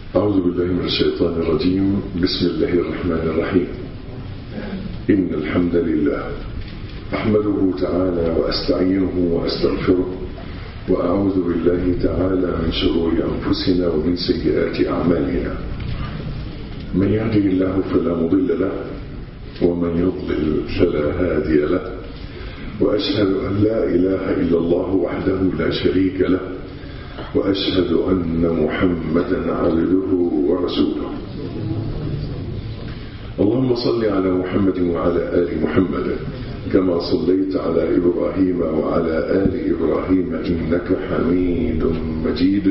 أعوذ بالله من الشيطان الرجيم بسم الله الرحمن الرحيم إن الحمد لله أحمده تعالى وأستعينه وأستغفره وأعوذ بالله تعالى من شرور أنفسنا ومن سيئات أعمالنا من يهده الله فلا مضل له ومن يضلل فلا هادي له وأشهد أن لا إله إلا الله وحده لا شريك له وأشهد أن محمدا عبده ورسوله اللهم صل على محمد وعلى آل محمد كما صليت على إبراهيم وعلى آل إبراهيم إنك حميد مجيد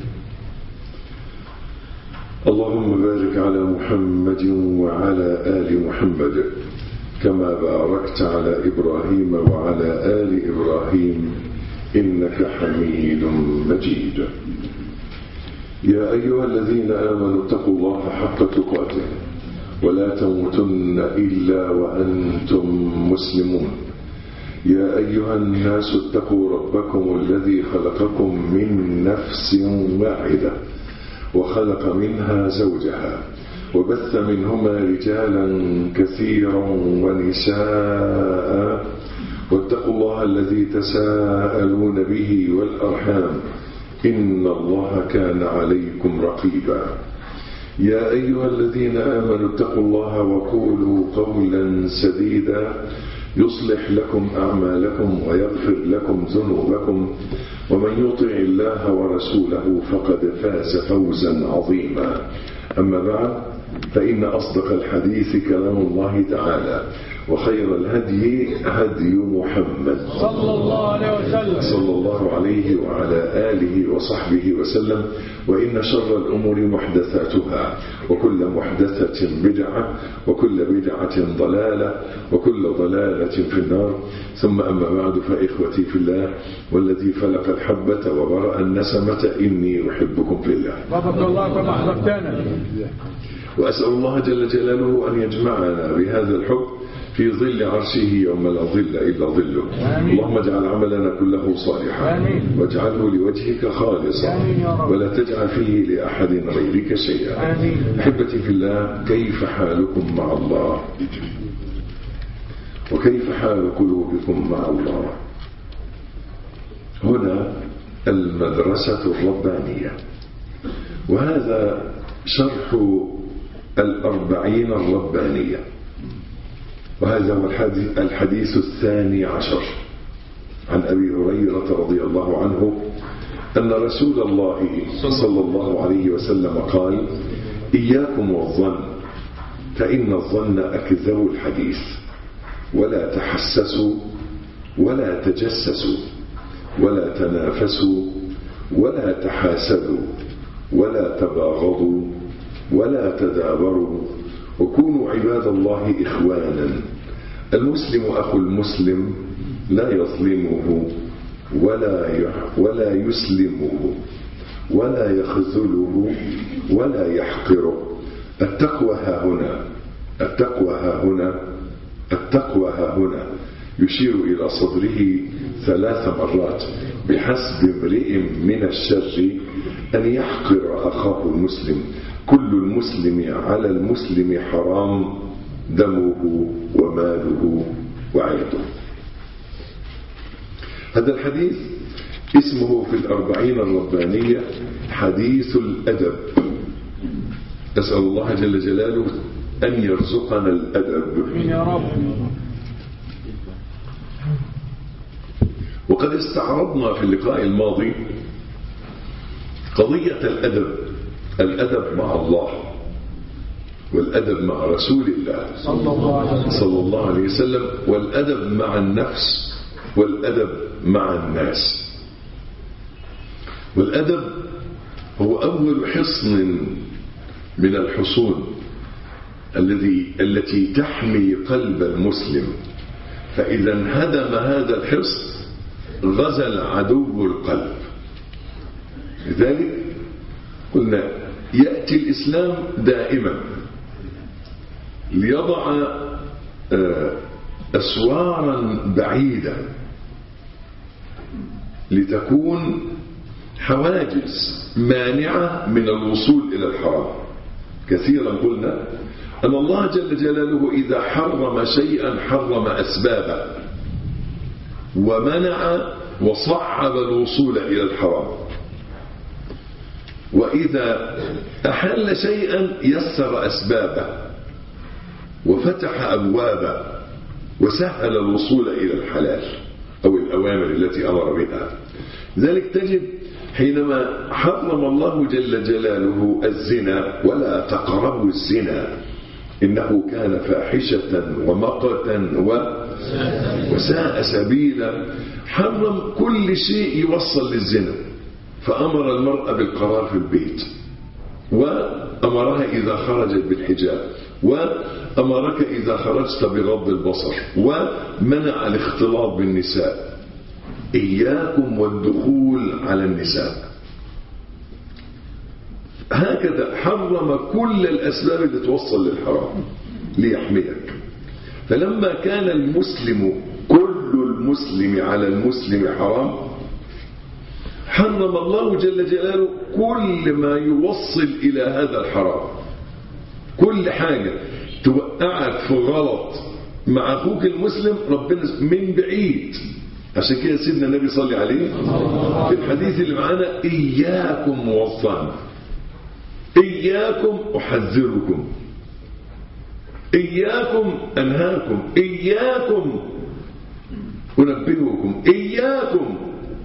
اللهم بارك على محمد وعلى آل محمد كما باركت على إبراهيم وعلى آل إبراهيم إنك حميد مجيد يا أيها الذين آمنوا اتقوا الله حق تقاته ولا تموتن إلا وأنتم مسلمون يا أيها الناس اتقوا ربكم الذي خلقكم من نفس واحدة وخلق منها زوجها وبث منهما رجالا كثيرا ونساء واتقوا الله الذي تساءلون به والأرحام إن الله كان عليكم رقيبا يا أيها الذين آمنوا اتقوا الله وقولوا قولا سديدا يصلح لكم أعمالكم ويغفر لكم ذنوبكم ومن يطع الله ورسوله فقد فاز فوزا عظيما أما بعد فإن أصدق الحديث كلام الله تعالى وخير الهدي هدي محمد صلى الله عليه وسلم صلى الله عليه وعلى آله وصحبه وسلم وإن شر الأمور محدثاتها وكل محدثة بدعة وكل بدعة ضلالة وكل ضلالة في النار ثم أما بعد فإخوتي في الله والذي فلق الحبة وبرأ النسمة إني أحبكم في الله وفق الله كما أحببتنا وأسأل الله جل جلاله أن يجمعنا بهذا الحب في ظل عرشه يوم لا ظل إلا ظله آمين. اللهم اجعل عملنا كله صالحا آمين. واجعله لوجهك خالصا آمين يا رب. ولا تجعل فيه لأحد غيرك شيئا آمين. أحبتي في الله كيف حالكم مع الله وكيف حال قلوبكم مع الله هنا المدرسة الربانية وهذا شرح الأربعين الربانية وهذا هو الحديث, الحديث الثاني عشر عن أبي هريرة رضي الله عنه أن رسول الله صلى الله عليه وسلم قال إياكم والظن فإن الظن أكذب الحديث ولا تحسسوا ولا تجسسوا ولا تنافسوا ولا تحاسدوا ولا تباغضوا ولا تدابروا وكونوا عباد الله إخوانا المسلم أخو المسلم لا يظلمه ولا يح- ولا يسلمه ولا يخذله ولا يحقره التقوى ها هنا التقوى ها هنا التقوى ها هنا يشير إلى صدره ثلاث مرات بحسب امرئ من الشر أن يحقر أخاه المسلم كل المسلم على المسلم حرام دمه وماله وعرضه هذا الحديث اسمه في الأربعين الربانية حديث الأدب أسأل الله جل جلاله أن يرزقنا الأدب آمين يا رب وقد استعرضنا في اللقاء الماضي قضية الأدب الأدب مع الله والأدب مع رسول الله صلى الله عليه وسلم صلى الله عليه وسلم والأدب مع النفس والأدب مع الناس والأدب هو أول حصن من الحصون الذي التي تحمي قلب المسلم فإذا انهدم هذا الحصن غزل عدو القلب لذلك قلنا يأتي الإسلام دائما ليضع آه، أسوارا بعيدة لتكون حواجز مانعة من الوصول إلى الحرام كثيرا قلنا أن الله جل جلاله إذا حرم شيئا حرم أسبابه ومنع وصعب الوصول إلى الحرام وإذا أحل شيئا يسر أسبابه وفتح أبوابه وسهل الوصول إلى الحلال أو الأوامر التي أمر بها ذلك تجد حينما حرم الله جل جلاله الزنا ولا تقربوا الزنا إنه كان فاحشة ومقتا و... وساء سبيلا حرم كل شيء يوصل للزنا فأمر المرأة بالقرار في البيت وأمرها إذا خرجت بالحجاب وأمرك إذا خرجت بغض البصر ومنع الاختلاط بالنساء إياكم والدخول على النساء هكذا حرم كل الأسباب اللي توصل للحرام ليحميك فلما كان المسلم كل المسلم على المسلم حرام حرم الله جل جلاله كل ما يوصل إلى هذا الحرام كل حاجة توقعك في غلط مع أخوك المسلم ربنا من بعيد عشان كده سيدنا النبي صلى عليه في الحديث اللي معانا إياكم والظن إياكم أحذركم إياكم أنهاكم إياكم أنبهكم إياكم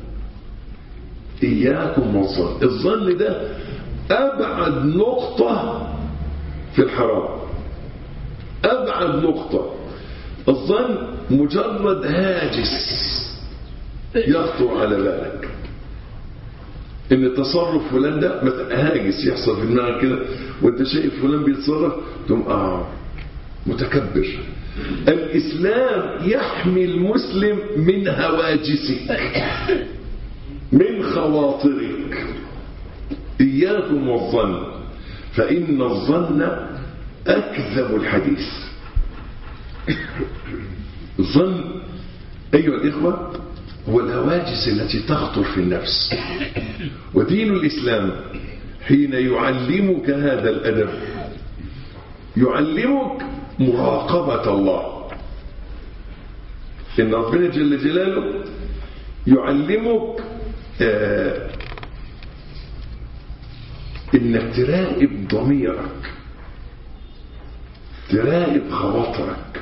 إياكم والظن الظن ده أبعد نقطة في الحرام أبعد نقطة الظن مجرد هاجس يخطر على بالك ان تصرف فلان ده هاجس يحصل في دماغك كده وانت شايف فلان بيتصرف تقوم اه متكبر الاسلام يحمي المسلم من هواجسك من خواطرك اياكم والظن فان الظن اكذب الحديث الظن ايها الاخوه هو الهواجس التي تخطر في النفس ودين الإسلام حين يعلمك هذا الأدب يعلمك مراقبة الله إن ربنا جل جلاله يعلمك آه إنك تراقب ضميرك تراقب خواطرك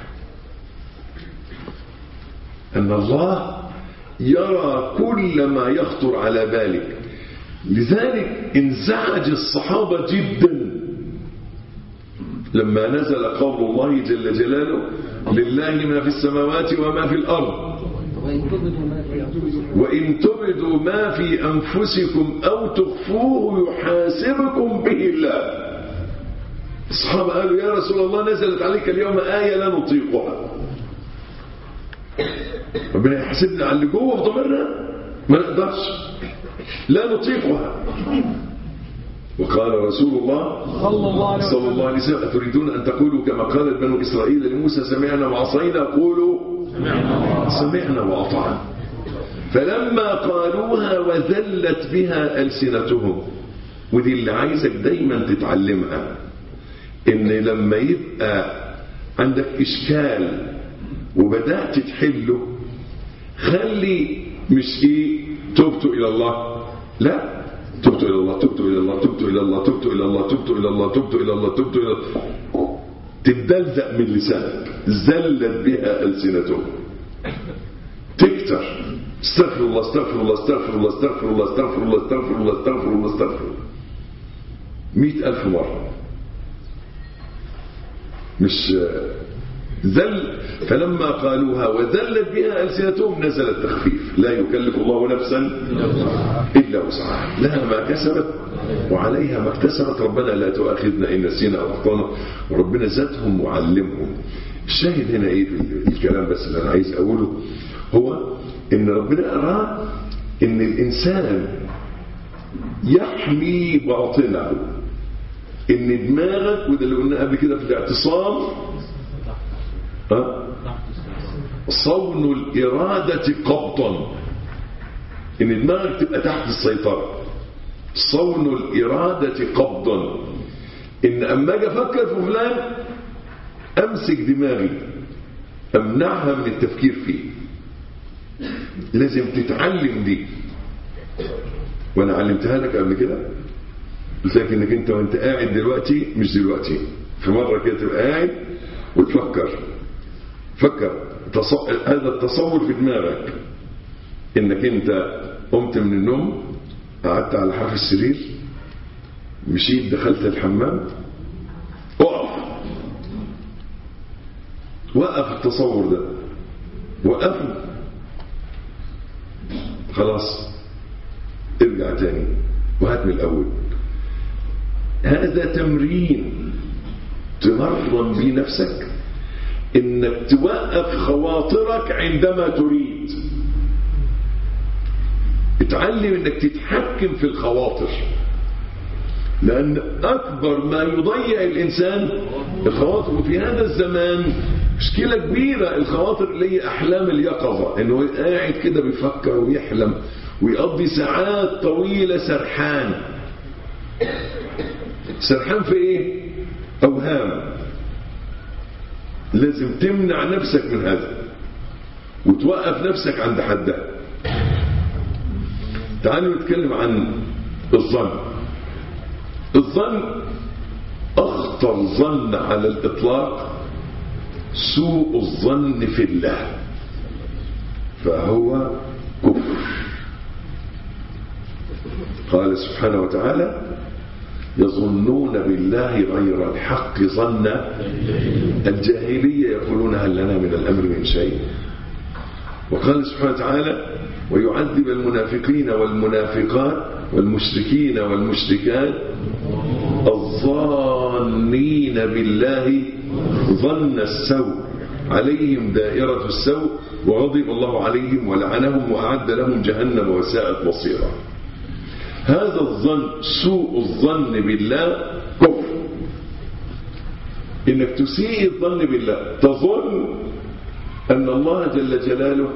أن الله يرى كل ما يخطر على بالك لذلك انزعج الصحابة جدا لما نزل قول الله جل جلاله لله ما في السماوات وما في الأرض وإن تبدوا ما في أنفسكم أو تخفوه يحاسبكم به الله الصحابة قالوا يا رسول الله نزلت عليك اليوم آية لا نطيقها ربنا يحاسبنا على اللي جوه في ضميرنا ما نقدرش لا نطيقها وقال رسول الله صلى الله عليه صلى الله عليه وسلم أتريدون أن تقولوا كما قالت بنو إسرائيل لموسى سمعنا وعصينا قولوا سمعنا وأطعنا فلما قالوها وذلت بها ألسنتهم ودي اللي عايزك دايما تتعلمها ان لما يبقى عندك إشكال وبدأت تحله خلي مش ايه تبت الى الله لا تبت الى الله تبت الى الله تبت الى الله تبت الى الله تبت الى الله تبت الى الله تبت الى الله تدلزق من لسانك زلت بها ألسنتهم تكتر استغفر الله استغفر الله استغفر الله استغفر الله استغفر الله استغفر الله استغفر الله استغفر الله مئة ألف مرة مش ذل فلما قالوها وذلت بها ألسنتهم نزل التخفيف لا يكلف الله نفسا إلا وسعها لها ما كسبت وعليها ما اكتسبت ربنا لا تؤاخذنا إن نسينا أو أخطأنا وربنا زادهم وعلمهم الشاهد هنا إيه في الكلام بس اللي أنا عايز أقوله هو إن ربنا أراد إن الإنسان يحمي باطنه إن دماغك وده اللي قلنا قبل كده في الاعتصام ها؟ صون الإرادة قبضا ان دماغك تبقى تحت السيطرة صون الإرادة قبضا ان اما اجي افكر في فلان امسك دماغي امنعها من التفكير فيه لازم تتعلم دي وانا علمتها لك قبل كده قلت لك انك انت وانت قاعد دلوقتي مش دلوقتي في مره كده تبقى قاعد وتفكر فكر تص... هذا التصور في دماغك انك انت قمت من النوم قعدت على حرف السرير مشيت دخلت الحمام اقف وقف التصور ده وقفه خلاص ارجع تاني وهات من الاول هذا تمرين تمرن بيه نفسك انك توقف خواطرك عندما تريد اتعلم انك تتحكم في الخواطر لان اكبر ما يضيع الانسان الخواطر وفي هذا الزمان مشكلة كبيرة الخواطر اللي هي احلام اليقظة انه قاعد كده بيفكر ويحلم ويقضي ساعات طويلة سرحان سرحان في ايه اوهام لازم تمنع نفسك من هذا وتوقف نفسك عند حدها تعالوا نتكلم عن الظن الظن اخطر ظن على الاطلاق سوء الظن في الله فهو كفر قال سبحانه وتعالى يظنون بالله غير الحق ظن الجاهلية يقولون هل لنا من الأمر من شيء وقال سبحانه وتعالى ويعذب المنافقين والمنافقات والمشركين والمشركات الظانين بالله ظن السوء عليهم دائرة السوء وغضب الله عليهم ولعنهم وأعد لهم جهنم وساءت مصيرا هذا الظن سوء الظن بالله كفر انك تسيء الظن بالله تظن ان الله جل جلاله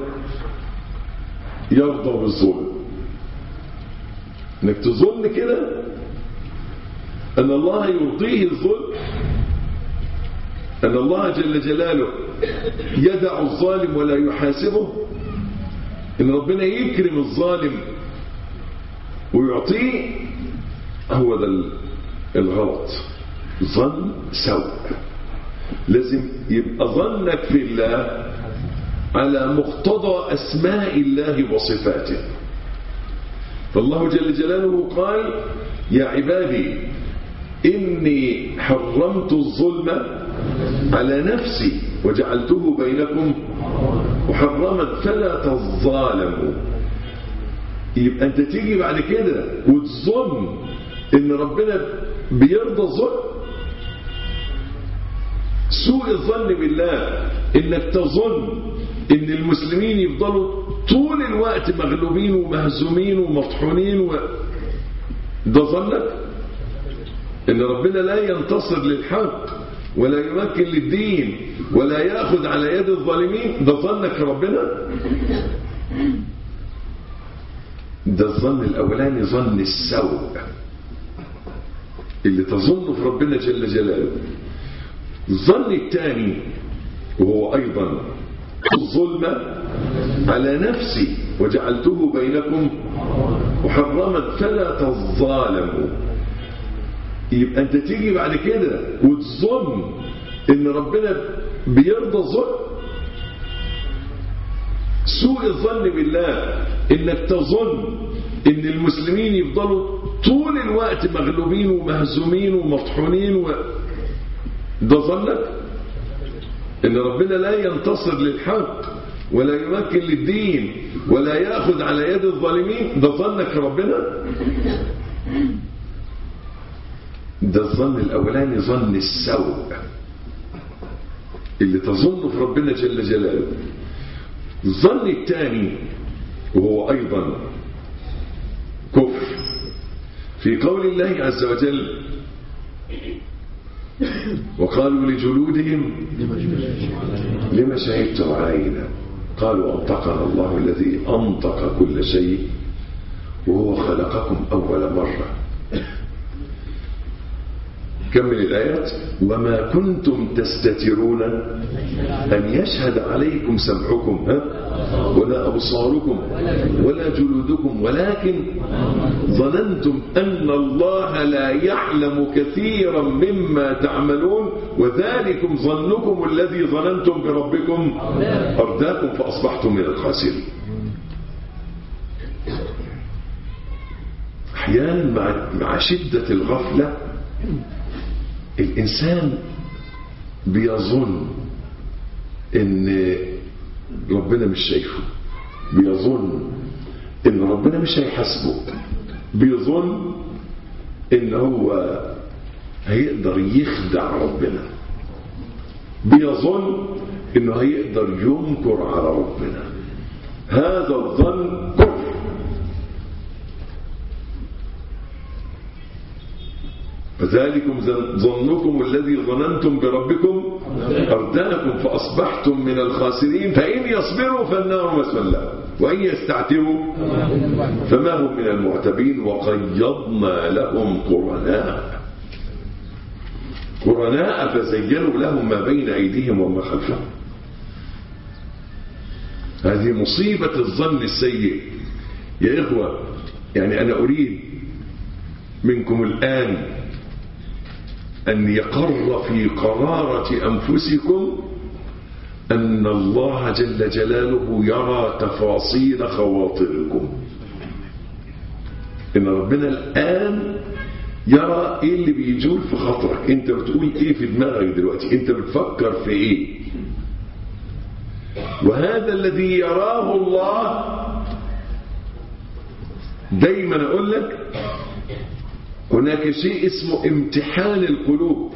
يرضى بالظلم انك تظن كده ان الله يرضيه الظلم ان الله جل جلاله يدع الظالم ولا يحاسبه ان ربنا يكرم الظالم ويعطيه هو ده الغلط ظن سوء لازم يبقى ظنك في الله على مقتضى أسماء الله وصفاته فالله جل جلاله قال يا عبادي إني حرمت الظلم على نفسي وجعلته بينكم محرما فلا تظالموا يبقى انت تيجي بعد كده وتظن ان ربنا بيرضى الظلم سوء الظن بالله انك تظن ان المسلمين يفضلوا طول الوقت مغلوبين ومهزومين ومطحونين و... ده ظنك ان ربنا لا ينتصر للحق ولا يمكن للدين ولا ياخذ على يد الظالمين ده ظنك ربنا ده الظن الاولاني ظن السوء اللي تظنه في ربنا جل جلاله الظن الثاني وهو ايضا الظلم على نفسي وجعلته بينكم محرما فلا تظالموا يبقى انت تيجي بعد كده وتظن ان ربنا بيرضى الظلم سوء الظن بالله انك تظن ان المسلمين يفضلوا طول الوقت مغلوبين ومهزومين ومطحونين و... ده ظنك ان ربنا لا ينتصر للحق ولا يمكن للدين ولا ياخذ على يد الظالمين ده ظنك ربنا ده الظن الاولاني ظن السوء اللي تظنه في ربنا جل جلاله الظن الثاني وهو ايضا كفر في قول الله عز وجل وقالوا لجلودهم لما شهدتم علينا قالوا أنطقنا الله الذي أنطق كل شيء وهو خلقكم أول مرة كمل الآيات وما كنتم تستترون أن يشهد عليكم سمعكم ها؟ ولا أبصاركم ولا جلودكم ولكن ظننتم أن الله لا يعلم كثيرا مما تعملون وذلكم ظنكم الذي ظننتم بربكم أرداكم فأصبحتم من الخاسرين أحيانا مع, مع شدة الغفلة الإنسان بيظن إن ربنا مش شايفه بيظن إن ربنا مش هيحاسبه بيظن إن هو هيقدر يخدع ربنا بيظن إنه هيقدر ينكر على ربنا هذا الظن كفر فذلكم ظنكم الذي ظننتم بربكم أرداكم فأصبحتم من الخاسرين فإن يصبروا فالنار مسوى لهم وإن يستعتبوا فما هم من المعتبين وقيضنا لهم قرناء قرناء فزينوا لهم ما بين أيديهم وما خلفهم هذه مصيبة الظن السيء يا إخوة يعني أنا أريد منكم الآن أن يقر في قرارة أنفسكم أن الله جل جلاله يرى تفاصيل خواطركم إن ربنا الآن يرى إيه اللي بيجول في خاطرك أنت بتقول إيه في دماغك دلوقتي أنت بتفكر في إيه وهذا الذي يراه الله دايما أقول لك هناك شيء اسمه امتحان القلوب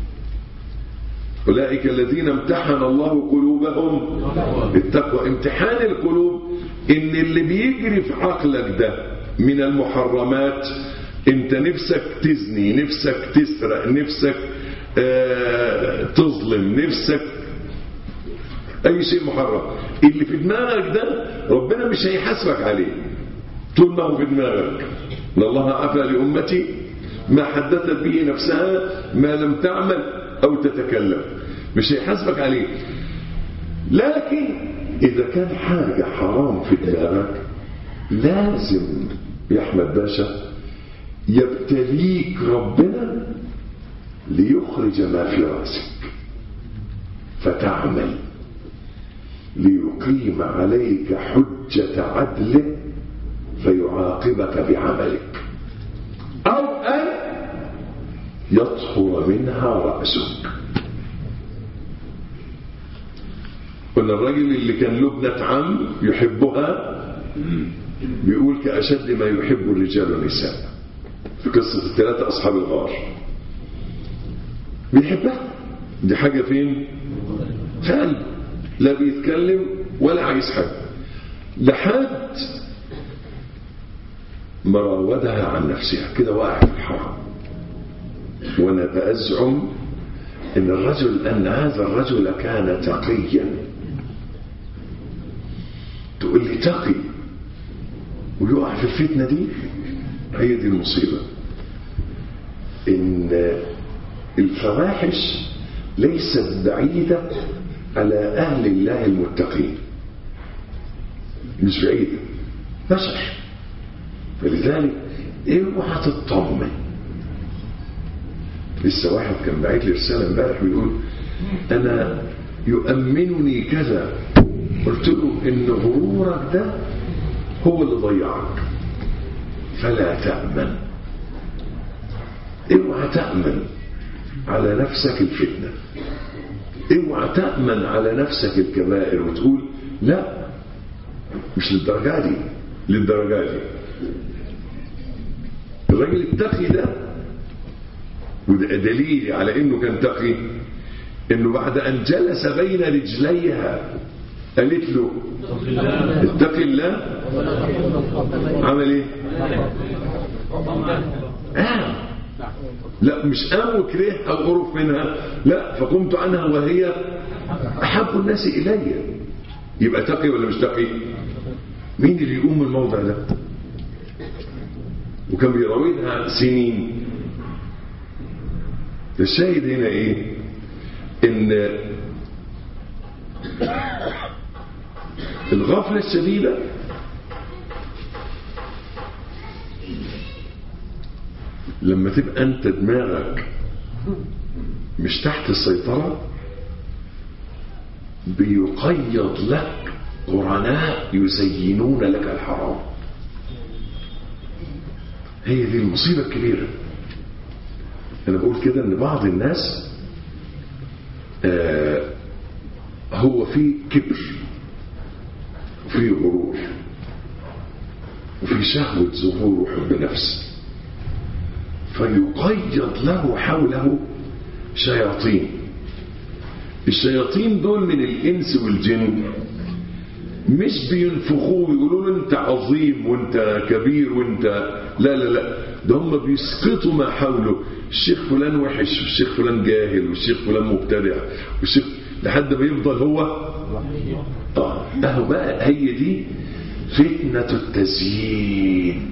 أولئك الذين امتحن الله قلوبهم بالتقوى امتحان القلوب إن اللي بيجري في عقلك ده من المحرمات انت نفسك تزني نفسك تسرق نفسك آه تظلم نفسك اي شيء محرم اللي في دماغك ده ربنا مش هيحاسبك عليه طول ما هو في دماغك ان الله عفى لامتي ما حدثت به نفسها ما لم تعمل او تتكلم مش هيحاسبك عليه لكن اذا كان حاجه حرام في دماغك لازم يا احمد باشا يبتليك ربنا ليخرج ما في راسك فتعمل ليقيم عليك حجة عدله فيعاقبك بعملك أو أن يطهر منها رأسك قلنا الرجل اللي كان له ابنة عم يحبها بيقول كأشد ما يحب الرجال والنساء في قصة الثلاثة أصحاب الغار بيحبها دي حاجة فين في قلبه لا بيتكلم ولا عايز حاجة لحد ما راودها عن نفسها كده واقع في الحرام وانا بأزعم ان الرجل ان هذا الرجل كان تقيا تقول لي تقي ويقع في الفتنة دي هي دي المصيبة ان الفواحش ليست بعيدة على أهل الله المتقين مش بعيدة بشر فلذلك اوعى تطمن لسه واحد كان باعت لي رسالة امبارح بيقول أنا يؤمنني كذا قلت له إن غرورك ده هو اللي ضيعك فلا تأمن اوعى تأمن على نفسك الفتنة اوعى تأمن على نفسك الكبائر وتقول لا مش للدرجة دي للدرجة دي الراجل التقي ده وده دليل على انه كان تقي انه بعد ان جلس بين رجليها قالت له اتق الله عمل ايه آه. لا مش قام وكره او قرف منها لا فقمت عنها وهي احب الناس الي يبقى تقي ولا مش تقي مين اللي يقوم من الموضع ده وكان بيراودها سنين الشاهد هنا ايه ان الغفلة الشديدة لما تبقى انت دماغك مش تحت السيطرة بيقيض لك قرناء يزينون لك الحرام هي دي المصيبة الكبيرة أنا بقول كده إن بعض الناس آه هو في كبر وفي غرور وفي شهوة ظهور وحب نفس فيقيض له حوله شياطين الشياطين دول من الإنس والجن مش بينفخوه ويقولوا له انت عظيم وانت كبير وانت لا لا لا ده هم بيسقطوا ما حوله الشيخ فلان وحش والشيخ فلان جاهل والشيخ فلان مبتدع والشيخ لحد ما يفضل هو اه اهو بقى هي دي فتنة التزيين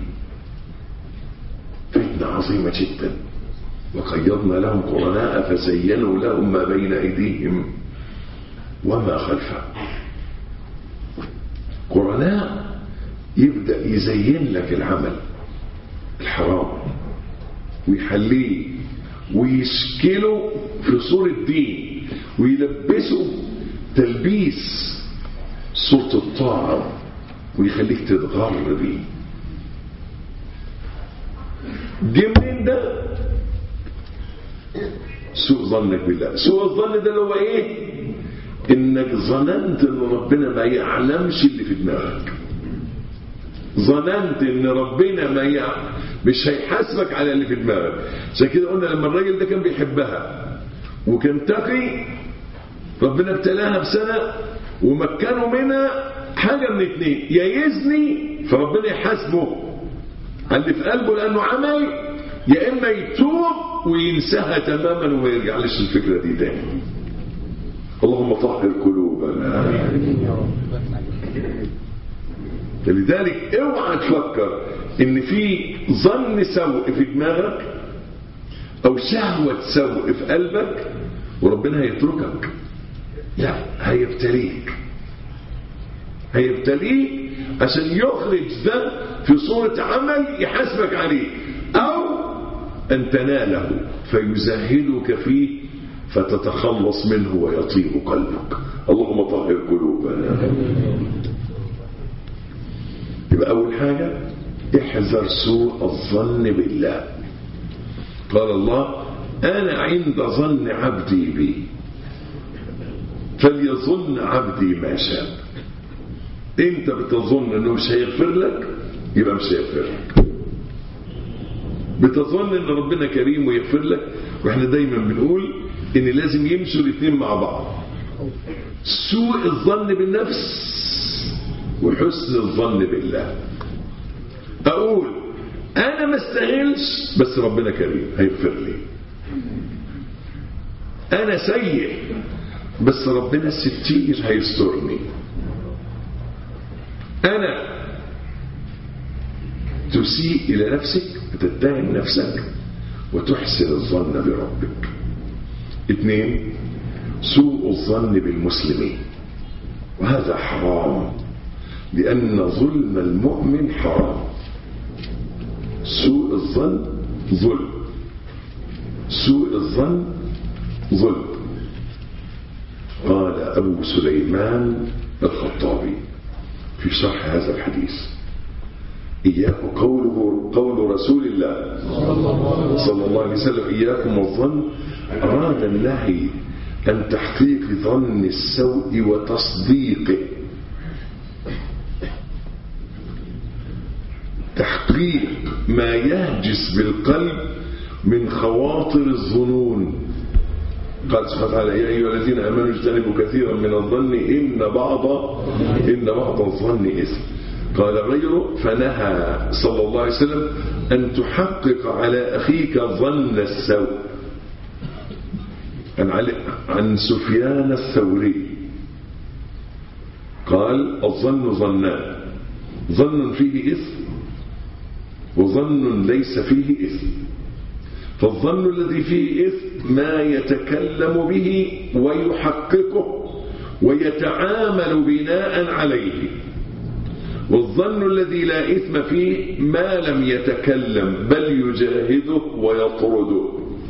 فتنة عظيمة جدا وقيضنا لهم قرناء فزينوا لهم ما بين أيديهم وما خلفهم قرناء يبدأ يزين لك العمل الحرام ويحليه ويشكله في صورة دين ويلبسه تلبيس صورة الطاعة ويخليك تتغر بيه جه منين ده سوء ظنك بالله سوء الظن ده اللي هو ايه انك ظننت ان ربنا ما يعلمش اللي في دماغك ظننت ان ربنا ما يعلم مش هيحاسبك على اللي في دماغك عشان كده قلنا لما الراجل ده كان بيحبها وكان تقي ربنا ابتلاها بسنة ومكنه منها حاجة من اتنين يا يزني فربنا يحاسبه على اللي في قلبه لأنه عمل يا إما يتوب وينساها تماما وما يرجعلش الفكرة دي تاني اللهم طهر قلوبنا لذلك اوعى تفكر ان في ظن سوء في دماغك او شهوة سوء في قلبك وربنا هيتركك لا هيبتليك هيبتليك عشان يخرج ده في صورة عمل يحاسبك عليه او ان تناله فيزهدك فيه فتتخلص منه ويطيب قلبك اللهم طهر قلوبنا يبقى أول حاجة احذر سوء الظن بالله قال الله أنا عند ظن عبدي بي فليظن عبدي ما شاء انت بتظن انه مش هيغفر لك يبقى مش هيغفر لك بتظن ان ربنا كريم ويغفر لك واحنا دايما بنقول ان لازم يمشوا الاثنين مع بعض سوء الظن بالنفس وحسن الظن بالله اقول انا ما استاهلش بس ربنا كريم هيغفر لي انا سيء بس ربنا ستير هيسترني انا تسيء الى نفسك وتتهم نفسك وتحسن الظن بربك اثنين سوء الظن بالمسلمين وهذا حرام لأن ظلم المؤمن حرام سوء الظن ظلم سوء الظن ظلم قال أبو سليمان الخطابي في شرح هذا الحديث إياكم قوله قول رسول الله صلى الله عليه وسلم إياكم والظن أراد النهي عن تحقيق ظن السوء وتصديقه تحقيق ما يهجس بالقلب من خواطر الظنون قال سبحانه وتعالى يا أيها الذين آمنوا اجتنبوا كثيرا من الظن إن بعض إن بعض الظن إثم قال غيره فنهى صلى الله عليه وسلم أن تحقق على أخيك ظن السوء عن, علي عن سفيان الثوري قال الظن ظنان ظن فيه إثم وظن ليس فيه إثم فالظن الذي فيه إثم ما يتكلم به ويحققه ويتعامل بناء عليه والظن الذي لا إثم فيه ما لم يتكلم بل يجاهده ويطرده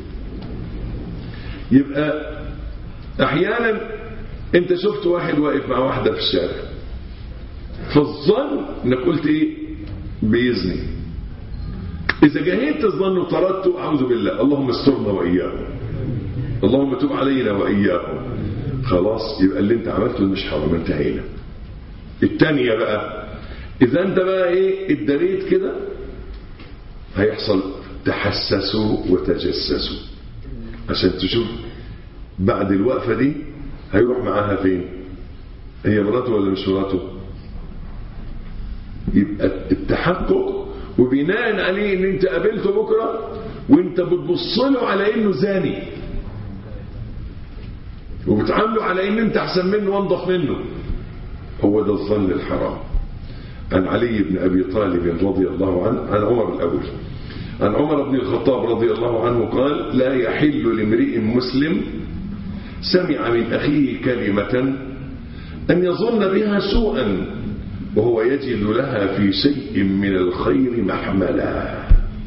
يبقى أحيانا أنت شفت واحد واقف مع واحدة في الشارع فالظن انك قلت ايه بيزني اذا جهلت الظن وطردته اعوذ بالله اللهم استرنا واياهم اللهم تب علينا واياهم خلاص يبقى اللي انت عملته مش حرام انتهينا الثانيه بقى اذا انت بقى ايه اتدريت كده هيحصل تحسسوا وتجسسوا عشان تشوف بعد الوقفه دي هيروح معاها فين هي مراته ولا مش مراته يبقى التحقق وبناء عليه ان انت قابلته بكره وانت بتبص له على انه زاني وبتعامله على ان انت احسن منه وانضف منه هو ده الظن الحرام عن علي بن ابي طالب رضي الله عنه عن عمر الاول عن عمر بن الخطاب رضي الله عنه قال لا يحل لامرئ مسلم سمع من اخيه كلمه ان يظن بها سوءا وهو يجد لها في شيء من الخير محملا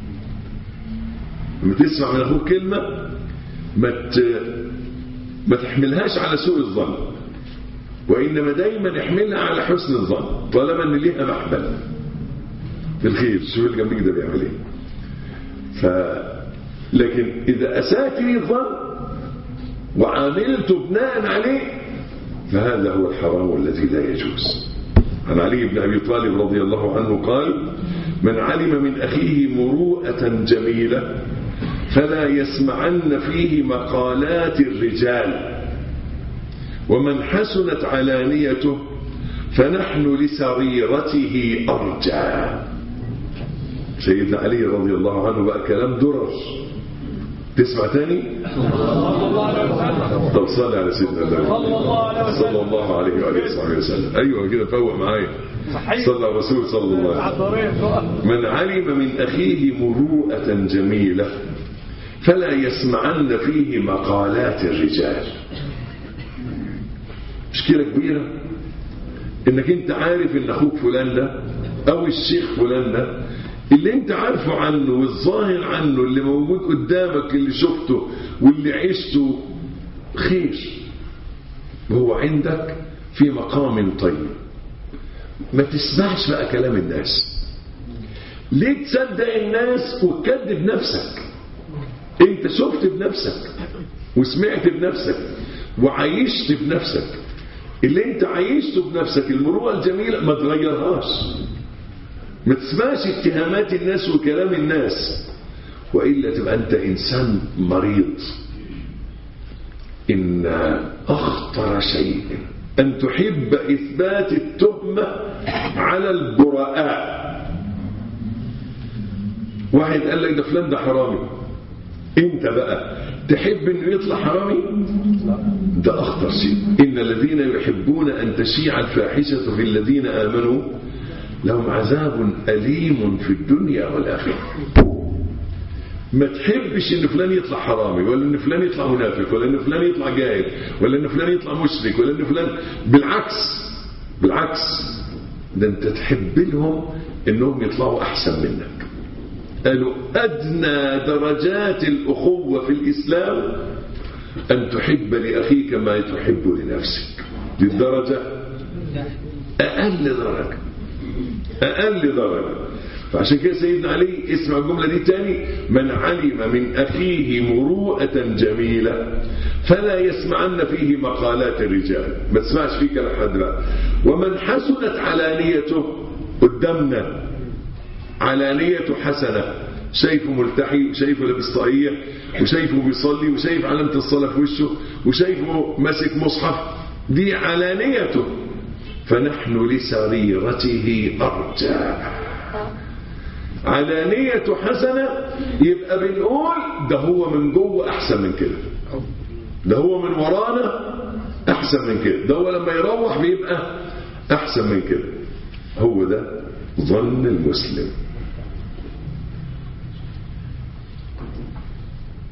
لما تسمع من اخوك كلمه ما ما تحملهاش على سوء الظن وانما دايما احملها على حسن الظن طالما ان ليها محمل في الخير شوف اللي جنبك ده بيعمل ايه ف لكن اذا اساتني الظن وعاملته بناء عليه فهذا هو الحرام الذي لا يجوز عن علي بن أبي طالب رضي الله عنه قال من علم من أخيه مروءة جميلة فلا يسمعن فيه مقالات الرجال ومن حسنت علانيته فنحن لسريرته أرجى سيدنا علي رضي الله عنه بقى كلام درر تسمع تاني طب صلي على سيدنا النبي صلى الله عليه وآله وصحبه وسلم أيوة كده فوق معايا صلى على الرسول صلى الله عليه وسلم من علم من أخيه مروءة جميلة فلا يسمعن فيه مقالات الرجال مشكلة كبيرة انك انت عارف ان اخوك فلان ده او الشيخ فلان ده اللي انت عارفه عنه والظاهر عنه اللي موجود قدامك اللي شفته واللي عشته خير وهو عندك في مقام طيب ما تسمعش بقى كلام الناس ليه تصدق الناس وتكذب نفسك انت شفت بنفسك وسمعت بنفسك وعايشت بنفسك اللي انت عايشته بنفسك المروءه الجميله ما تغيرهاش ما تسمعش اتهامات الناس وكلام الناس وإلا تبقى أنت إنسان مريض إن أخطر شيء أن تحب إثبات التهمة على البراء واحد قال لك ده فلان ده حرامي انت بقى تحب انه يطلع حرامي ده اخطر شيء ان الذين يحبون ان تشيع الفاحشه في الذين امنوا لهم عذاب أليم في الدنيا والآخرة ما تحبش ان فلان يطلع حرامي ولا ان فلان يطلع منافق ولا ان فلان يطلع جاهل ولا ان فلان يطلع مشرك ولا ان فلان بالعكس بالعكس ده انت تحب لهم انهم يطلعوا احسن منك قالوا ادنى درجات الاخوه في الاسلام ان تحب لاخيك ما تحب لنفسك دي الدرجه اقل درجه أقل درجة فعشان كده سيدنا علي اسمع الجملة دي تاني من علم من أخيه مروءة جميلة فلا يسمعن فيه مقالات الرجال ما تسمعش فيه كلام حد بقى ومن حسنت علانيته قدامنا علانيته حسنة شايفه ملتحي وشايفه لابس طاقية وشايفه بيصلي وشايف علامة الصلاة في وشه وشايفه ماسك مصحف دي علانيته فنحن لسريرته أرجى علانية حسنة يبقى بنقول ده هو من جوه أحسن من كده ده هو من ورانا أحسن من كده ده هو لما يروح بيبقى أحسن من كده هو ده ظن المسلم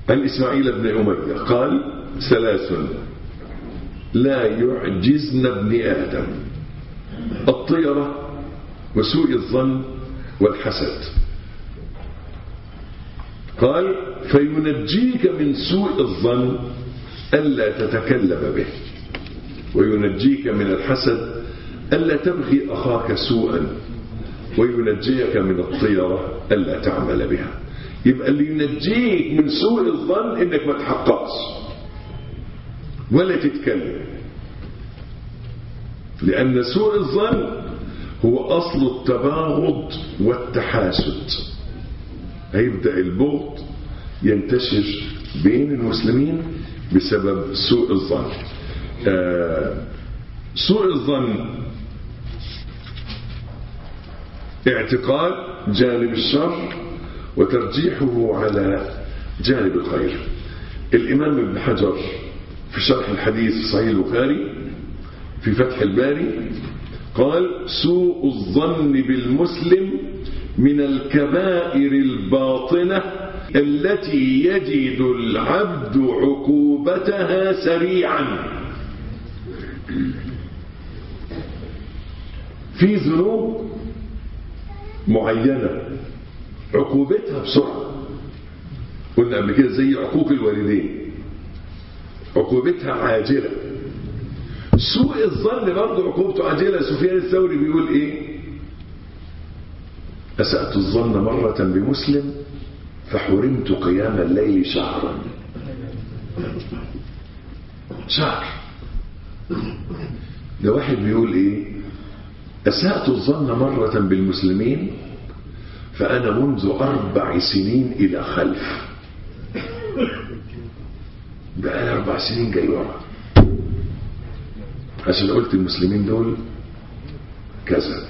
عن إسماعيل بن أمية قال ثلاث لا يعجزن ابن آدم الطيرة وسوء الظن والحسد قال فينجيك من سوء الظن ألا تتكلم به وينجيك من الحسد ألا تبغي أخاك سوءا وينجيك من الطيرة ألا تعمل بها يبقى اللي ينجيك من سوء الظن إنك ما تحققش ولا تتكلم لأن سوء الظن هو أصل التباغض والتحاسد هيبدأ البغض ينتشر بين المسلمين بسبب سوء الظن آه سوء الظن اعتقاد جانب الشر وترجيحه على جانب الخير الإمام ابن حجر في شرح الحديث في صحيح البخاري في فتح الباري قال سوء الظن بالمسلم من الكبائر الباطنة التي يجد العبد عقوبتها سريعا في ذنوب معينة عقوبتها بسرعة قلنا قبل كده زي عقوق الوالدين عقوبتها عاجلة سوء الظن برضه عقوبته عاجلة سفيان الثوري بيقول ايه أسأت الظن مرة بمسلم فحرمت قيام الليل شهرا شهر ده واحد بيقول ايه أسأت الظن مرة بالمسلمين فأنا منذ أربع سنين إلى خلف بقى أربع سنين جاي ورا عشان قلت المسلمين دول كذا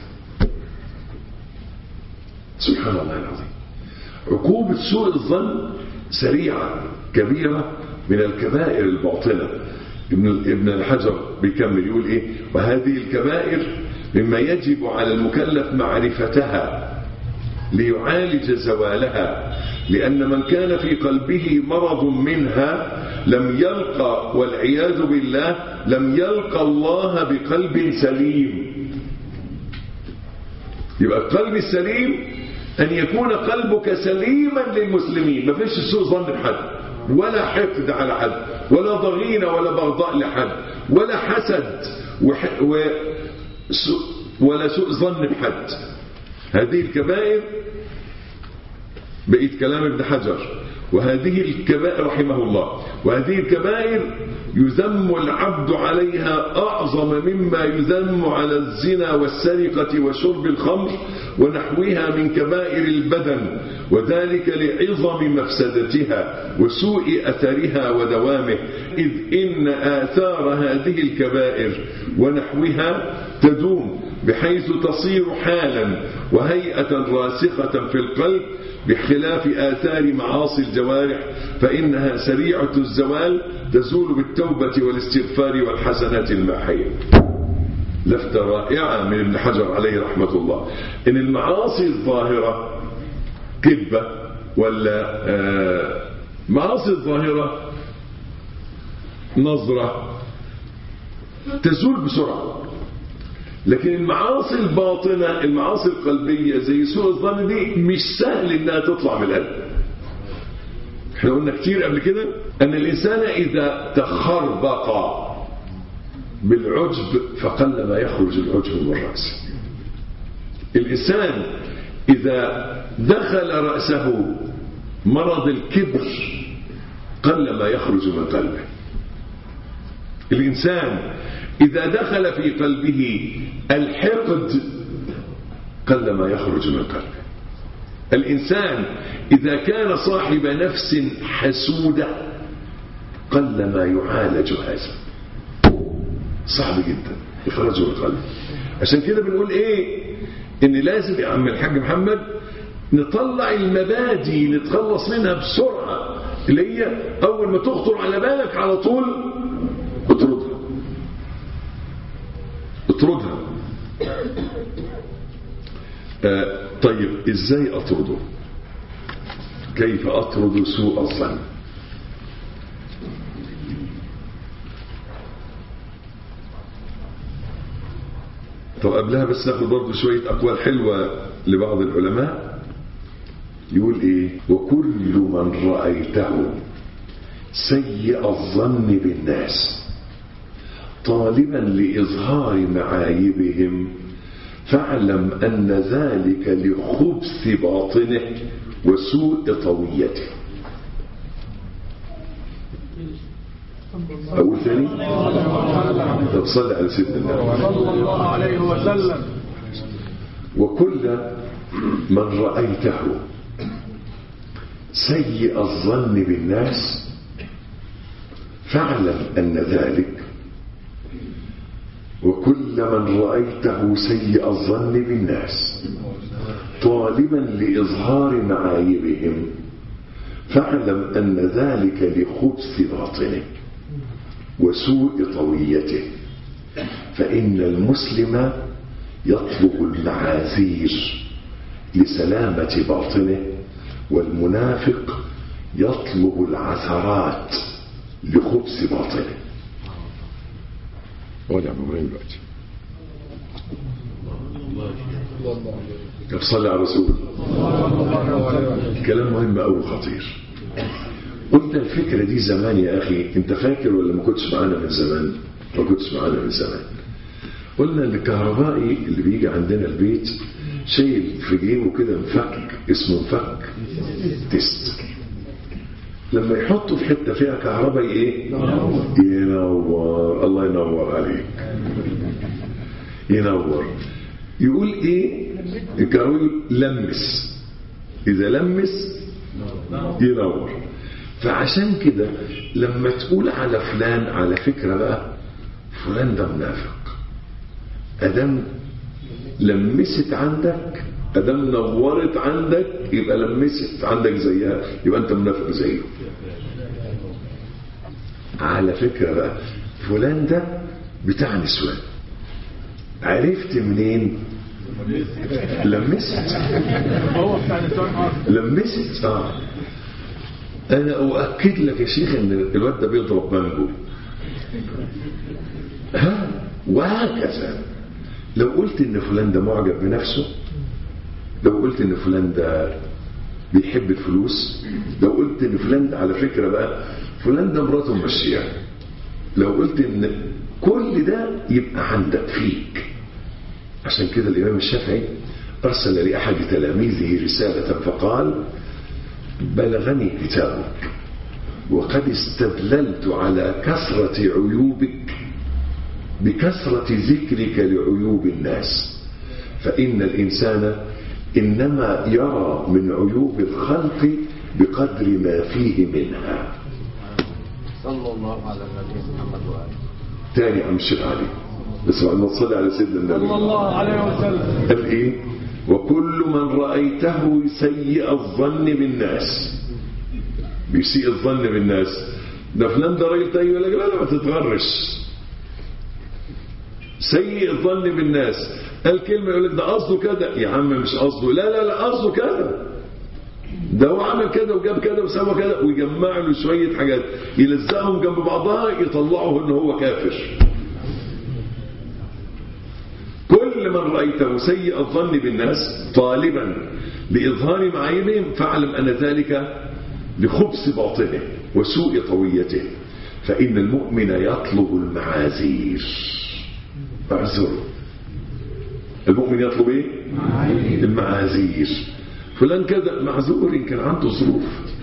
سبحان الله العظيم عقوبة سوء الظن سريعة كبيرة من الكبائر الباطنة ابن ابن الحجر بيكمل يقول ايه وهذه الكبائر مما يجب على المكلف معرفتها ليعالج زوالها لأن من كان في قلبه مرض منها لم يلقى والعياذ بالله لم يلقى الله بقلب سليم يبقى القلب السليم أن يكون قلبك سليما للمسلمين ما فيش سوء ظن بحد ولا حقد على حد ولا ضغينة ولا بغضاء لحد ولا حسد وح... و... سوء ولا سوء ظن بحد هذه الكبائر بقيت كلام ابن حجر وهذه الكبائر رحمه الله وهذه الكبائر يذم العبد عليها أعظم مما يذم على الزنا والسرقة وشرب الخمر ونحوها من كبائر البدن وذلك لعظم مفسدتها وسوء أثرها ودوامه إذ إن آثار هذه الكبائر ونحوها تدوم بحيث تصير حالا وهيئة راسخة في القلب بخلاف آثار معاصي الجوارح فإنها سريعة الزوال تزول بالتوبة والاستغفار والحسنات الماحية لفتة رائعة من ابن حجر عليه رحمة الله إن المعاصي الظاهرة كذبة ولا آه معاصي الظاهرة نظرة تزول بسرعة لكن المعاصي الباطنة المعاصي القلبية زي سوء الظن دي مش سهل انها تطلع من القلب احنا قلنا كتير قبل كده ان الانسان اذا تخربق بالعجب فقل ما يخرج العجب من رأسه الانسان اذا دخل رأسه مرض الكبر قل ما يخرج من قلبه الانسان إذا دخل في قلبه الحقد قل ما يخرج من قلبه الإنسان إذا كان صاحب نفس حسودة قل ما يعالج هذا صعب جدا إخراجه من القلب عشان كده بنقول إيه إن لازم يا عم الحاج محمد نطلع المبادئ نتخلص منها بسرعة اللي هي أول ما تخطر على بالك على طول اطردها اطردها آه طيب ازاي اطرده كيف اطرد سوء الظن طب قبلها بس ناخد برضه شوية أقوال حلوة لبعض العلماء يقول إيه وكل من رأيته سيء الظن بالناس طالبا لإظهار معايبهم فاعلم أن ذلك لخبث باطنه وسوء طويته أقول ثاني طب صلي على سيدنا النبي صلى الله عليه وسلم وكل من رأيته سيء الظن بالناس فاعلم أن ذلك وكل من رأيته سيء الظن بالناس طالبا لإظهار معايبهم فاعلم أن ذلك لخبث باطنه وسوء طويته فإن المسلم يطلب المعاذير لسلامة باطنه والمنافق يطلب العثرات لخبث باطنه ولا ابراهيم دلوقتي صلى على رسول الله كلام مهم أو خطير قلنا الفكرة دي زمان يا أخي أنت فاكر ولا ما كنتش معانا من زمان ما كنتش معانا من زمان قلنا ان الكهربائي اللي بيجي عندنا البيت شايل في جيبه كده مفك اسمه مفك تيست لما يحطه في حته فيها كهرباء ايه ينور الله ينور عليك ينور يقول ايه الكهرباء لمس اذا لمس ينور فعشان كده لما تقول على فلان على فكره بقى فلان ده منافق ادم لمست عندك ادم نورت عندك يبقى لمست عندك زيها يبقى انت منافق زيه على فكره بقى فلان ده بتاع نسوان عرفت منين لمست هو بتاع نسوان اصلا لمست اه انا اؤكد لك يا شيخ ان الواد ده بيضرب مانجو ها وهكذا لو قلت ان فلان ده معجب بنفسه لو قلت ان فلان ده بيحب الفلوس لو قلت ان فلان ده على فكره بقى فلان ده مراته ممشياه لو قلت ان كل ده يبقى عندك فيك عشان كده الامام الشافعي ارسل لاحد تلاميذه رساله فقال بلغني كتابك وقد استدللت على كثره عيوبك بكثرة ذكرك لعيوب الناس فإن الإنسان إنما يرى من عيوب الخلق بقدر ما فيه منها صلى الله على النبي محمد وآله تاني عم الشيخ علي بس بعد ما تصلي على سيدنا النبي صلى الله عليه وسلم قال إيه وكل من رأيته سيء الظن بالناس بيسيء الظن بالناس ده فلان ده راجل تاني يقول لك لا لا ما تتغرش سيء الظن بالناس قال كلمة يقول لك ده قصده كده يا عم مش قصده لا لا لا قصده كده ده هو عمل كده وجاب كده وسوى كده ويجمع له شوية حاجات يلزقهم جنب بعضها يطلعوا ان هو كافر كل من رأيته سيء الظن بالناس طالبا لإظهار معايبهم فاعلم أن ذلك لخبث باطنه وسوء طويته فإن المؤمن يطلب المعاذير اعذر المؤمن يطلب ايه المعاذير فلان كذا معذور إن كان عنده ظروف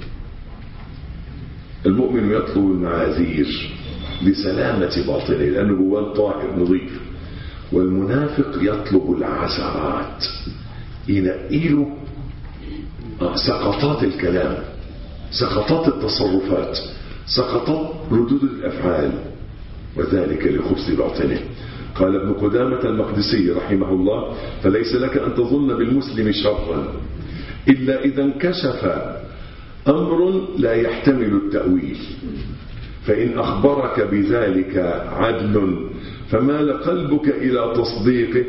المؤمن يطلب المعاذير لسلامة باطنه لأنه جواه طاهر نظيف والمنافق يطلب العثرات ينقيله سقطات الكلام سقطات التصرفات سقطات ردود الأفعال وذلك لخبث باطنه قال ابن قدامة المقدسي رحمه الله فليس لك أن تظن بالمسلم شرا إلا إذا انكشف أمر لا يحتمل التأويل فإن أخبرك بذلك عدل فمال قلبك إلى تصديقه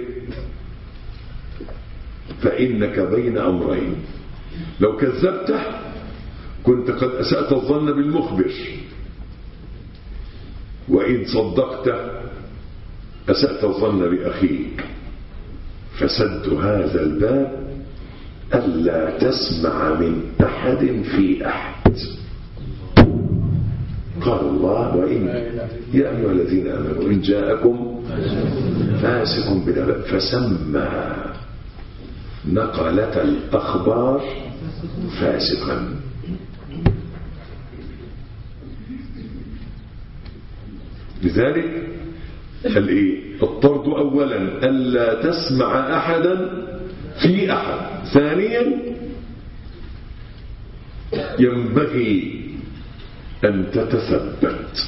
فإنك بين أمرين لو كذبته كنت قد أسأت الظن بالمخبر وإن صدقته أسأت الظن بأخيك فسد هذا الباب ألا تسمع من أحد في أحد قال الله وإن يا أيها الذين آمنوا إن جاءكم فاسق بنبأ فسمى نقلة الأخبار فاسقا لذلك الايه الطرد اولا الا تسمع احدا في احد ثانيا ينبغي ان تتثبت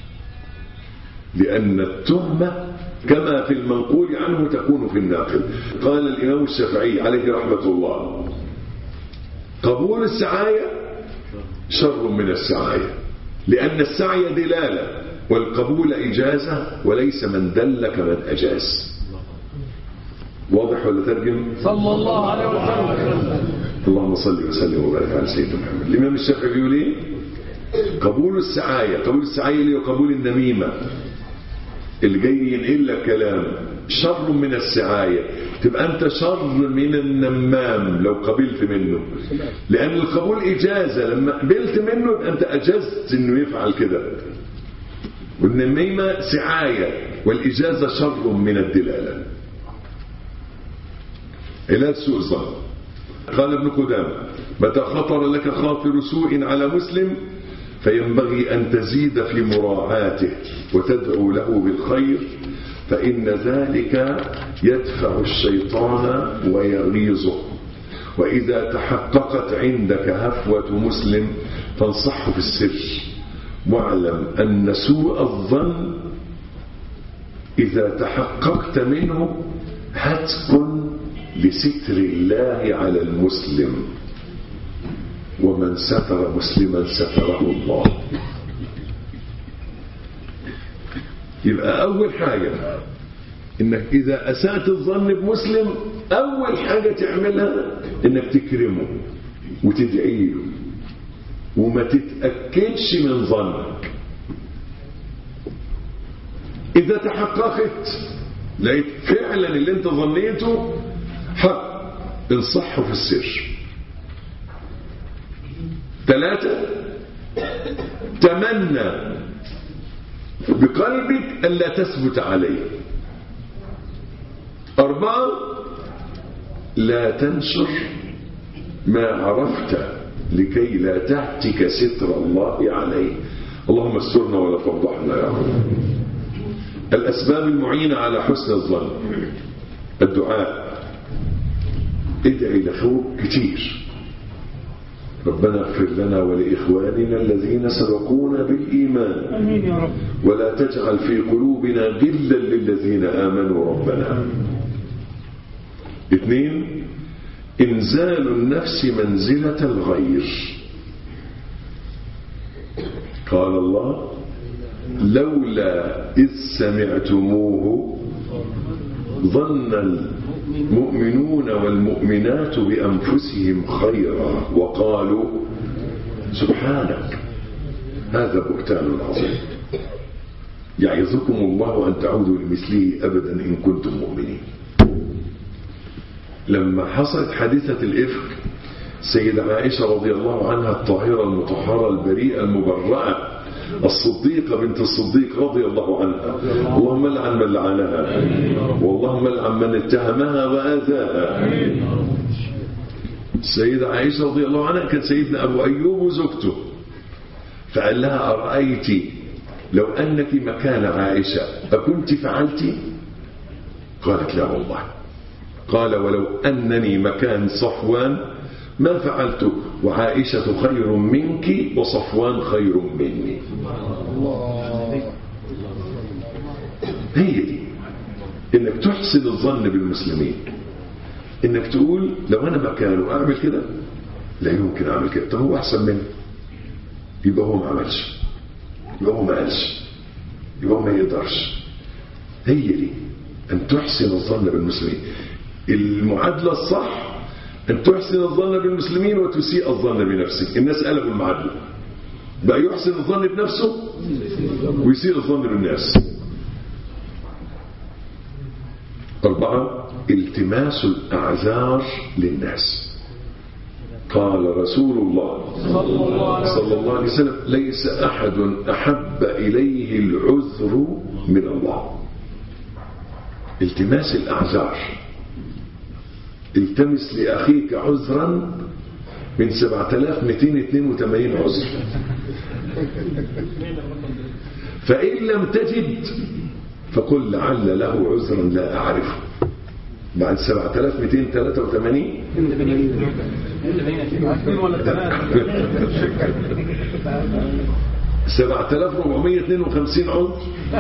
لان التهمه كما في المنقول عنه تكون في الناقل قال الامام الشافعي عليه رحمه الله قبول السعايه شر من السعايه لان السعي دلاله والقبول إجازة وليس من دل كمن أجاز واضح ولا ترجم صلى الله عليه وسلم اللهم صل وسلم وبارك على سيدنا محمد الإمام الشافعي بيقول إيه قبول السعاية قبول السعاية اللي هو قبول النميمة اللي جاي ينقل لك كلام شر من السعاية تبقى أنت شر من النمام لو قبلت منه لأن القبول إجازة لما قبلت منه يبقى أنت أجزت إنه يفعل كده والنميمة سعاية والإجازة شر من الدلالة علاج سوء الظن قال ابن قدامة متى خطر لك خاطر سوء على مسلم فينبغي أن تزيد في مراعاته وتدعو له بالخير فإن ذلك يدفع الشيطان ويغيظه وإذا تحققت عندك هفوة مسلم فانصحه في السر واعلم أن سوء الظن إذا تحققت منه هتك لستر الله على المسلم ومن ستر مسلما ستره الله يبقى أول حاجة إنك إذا أسأت الظن بمسلم أول حاجة تعملها إنك تكرمه وتدعي له وما تتأكدش من ظنك إذا تحققت لقيت فعلا اللي انت ظنيته حق انصحه في السر ثلاثة تمنى بقلبك ألا تثبت عليه أربعة لا تنشر ما عرفت لكي لا تهتك ستر الله عليه اللهم استرنا ولا تفضحنا يا رب الأسباب المعينة على حسن الظن الدعاء ادعي لأخوك كتير ربنا اغفر لنا ولإخواننا الذين سبقونا بالإيمان امين يا رب ولا تجعل في قلوبنا غلا للذين آمنوا ربنا اثنين إنزال النفس منزلة الغير قال الله لولا إذ سمعتموه ظن المؤمنون والمؤمنات بأنفسهم خيرا وقالوا سبحانك هذا بهتان عظيم يعظكم الله أن تعودوا لمثله أبدا إن كنتم مؤمنين لما حصلت حادثة الإفك سيدة عائشة رضي الله عنها الطاهرة المطهرة البريئة المبرأة الصديقة بنت الصديق رضي الله عنها اللهم لعن من لعنها واللهم لعن من اتهمها وآذاها السيدة عائشة رضي الله عنها كان سيدنا أبو أيوب وزوجته فقال لها أرأيت لو أنك مكان عائشة أكنت فعلت قالت لا والله قال ولو أنني مكان صفوان ما فعلت وعائشة خير منك وصفوان خير مني هي دي انك تحسن الظن بالمسلمين انك تقول لو انا مكانه اعمل كده لا يمكن اعمل كده طب هو احسن مني يبقى هو ما عملش يبقى هو ما قالش يبقى هو ما يقدرش هي دي ان تحسن الظن بالمسلمين المعادله الصح أن تحسن الظن بالمسلمين وتسيء الظن بنفسك الناس قلبوا المعادلة بقى يحسن الظن بنفسه ويسيء الظن بالناس أربعة التماس الأعذار للناس قال رسول الله صلى الله عليه وسلم ليس أحد أحب إليه العذر من الله التماس الأعذار التمس لأخيك عذرا من 7282 عذر فإن لم تجد فقل لعل له عذرا لا أعرفه بعد 7283 7452 عذر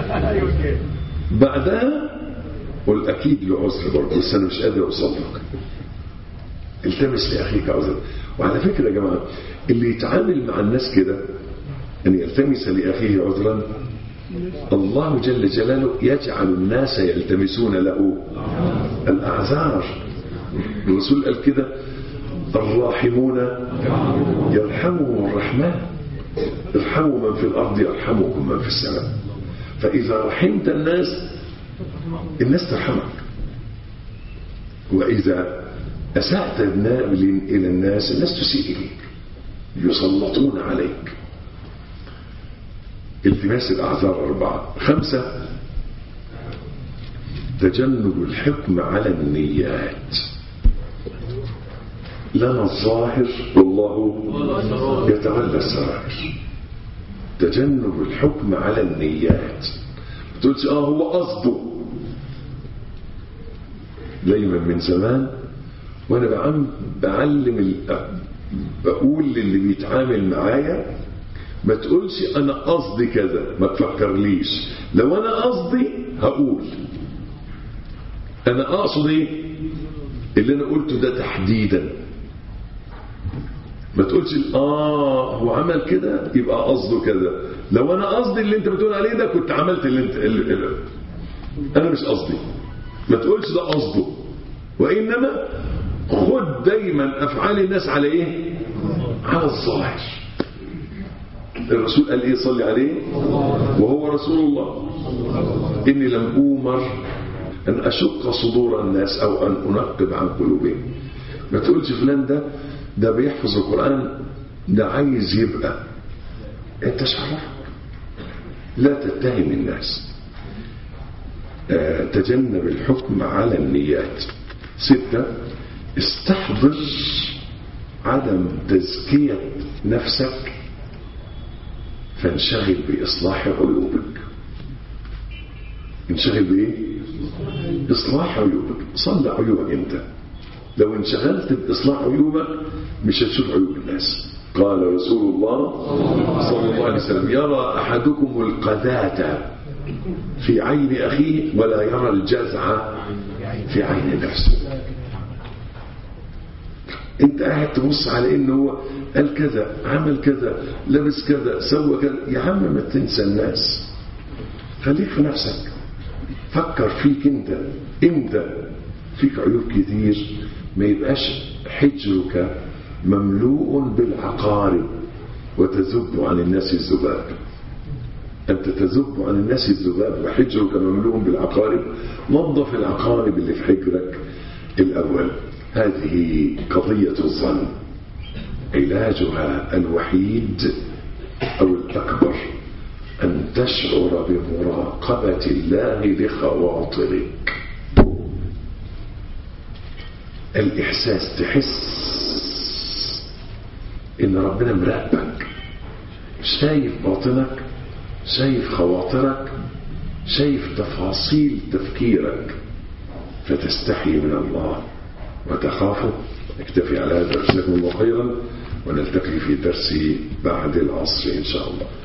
بعدها قل أكيد له عذر برضه بس أنا مش قادر أوصل لك التمس لأخيك عذر وعلى فكرة يا جماعة اللي يتعامل مع الناس كده أن يلتمس لأخيه عذرا الله جل جلاله يجعل الناس يلتمسون له الأعذار الرسول قال كده الراحمون يرحمهم الرحمن ارحموا من في الأرض يرحمكم من في السماء فإذا رحمت الناس الناس ترحمك وإذا أسأت إلى الناس الناس تسيء إليك يسلطون عليك التماس الأعذار أربعة خمسة تجنب الحكم على النيات لنا الظاهر والله يتولى السرائر تجنب الحكم على النيات تقولش اه هو قصده دايما من زمان وانا بعم بعلم بقول للي بيتعامل معايا ما تقولش انا قصدي كذا ما تفكرليش لو انا قصدي هقول انا اقصد ايه اللي انا قلته ده تحديدا ما تقولش اه هو عمل كده يبقى قصده كذا لو انا قصدي اللي انت بتقول عليه ده كنت عملت اللي انت اللي اللي انا مش قصدي ما تقولش ده قصده وانما خد دايما افعال الناس على ايه على الظاهر الرسول قال ايه صلي عليه وهو رسول الله اني لم اومر ان اشق صدور الناس او ان انقب عن قلوبهم ما تقولش فلان ده ده بيحفظ القران ده عايز يبقى انت شعرك لا تتهم الناس آه تجنب الحكم على النيات ستة استحضر عدم تزكية نفسك فانشغل بإصلاح عيوبك انشغل بإيه؟ إصلاح عيوبك صلح عيوبك أنت لو انشغلت بإصلاح عيوبك مش هتشوف عيوب الناس قال رسول الله صلى الله عليه وسلم يرى أحدكم القذاة في عين أخيه ولا يرى الجزع في عين نفسه انت قاعد تبص على انه هو قال كذا عمل كذا لبس كذا سوى كذا يا عم ما تنسى الناس خليك في نفسك فكر فيك انت انت فيك عيوب كتير ما يبقاش حجرك مملوء بالعقارب وتذب عن الناس الذباب أنت تذب عن الناس الذباب وحجرك مملوء بالعقارب نظف العقارب اللي في حجرك الأول هذه قضية الظن علاجها الوحيد أو الأكبر أن تشعر بمراقبة الله لخواطرك الإحساس تحس إن ربنا مراقبك شايف باطنك شايف خواطرك شايف تفاصيل تفكيرك فتستحي من الله وتخافه اكتفي على هذا جزاكم الله خيرا ونلتقي في درس بعد العصر إن شاء الله